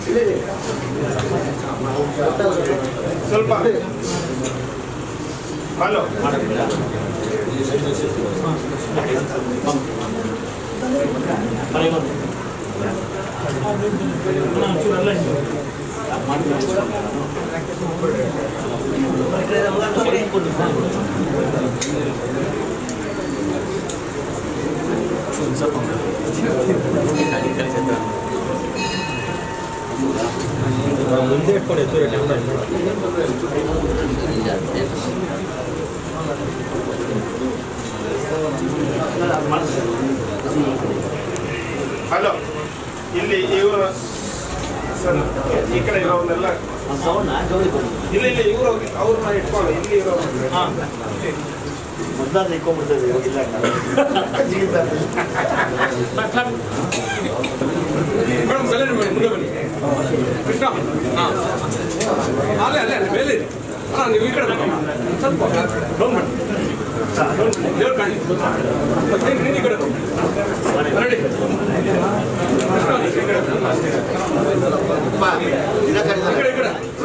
ಸ್ವಲ್ಪ ಹಲೋ ಮುಂದೆ ಇಟ್ಕೊಂಡು ಎದ್ದು ಹಲೋ ಇಲ್ಲಿ ಇವರು ಸರ್ ಈ ಕಡೆ ಇರೋವನ್ನೆಲ್ಲ ಇಲ್ಲ ಇಲ್ಲ ಇವರು ಅವ್ರನ್ನ ಇಟ್ಕೊಂಡು ಇಲ್ಲಿ ಇರೋ ಮೊದಲಾದ್ರೆ ಇಟ್ಕೊಂಡ್ಬಿಡ್ತದೆ ಇವಾಗಿಲ್ಲ ಮೇಡಮ್ ಸೆಲೆಕ್ಟ್ ಮಾಡಿ ಮುಂದೆ ಬನ್ನಿ ಕೃಷ್ಣ ಹಾಂ ಅಲ್ಲೇ ಅಲ್ಲೇ ಅಲ್ಲೇ ಮೇಲೆ ಇರಿ. ಹಾಂ ನೀವು ಈ ಕಡೆ ಬನ್ನಿ ಸ್ವಲ್ಪ ಡೌನ್ ಮಾಡಿ ದೇವ್ರು ಕಾಣಿ ನೀನು ನೀನು ಈ ಕಡೆ ಬಾ. ರೆಡಿ ಕೃಷ್ಣ, ಈ ಕಡೆ. ಈ ಕಡೆ ಈ ಕಡೆ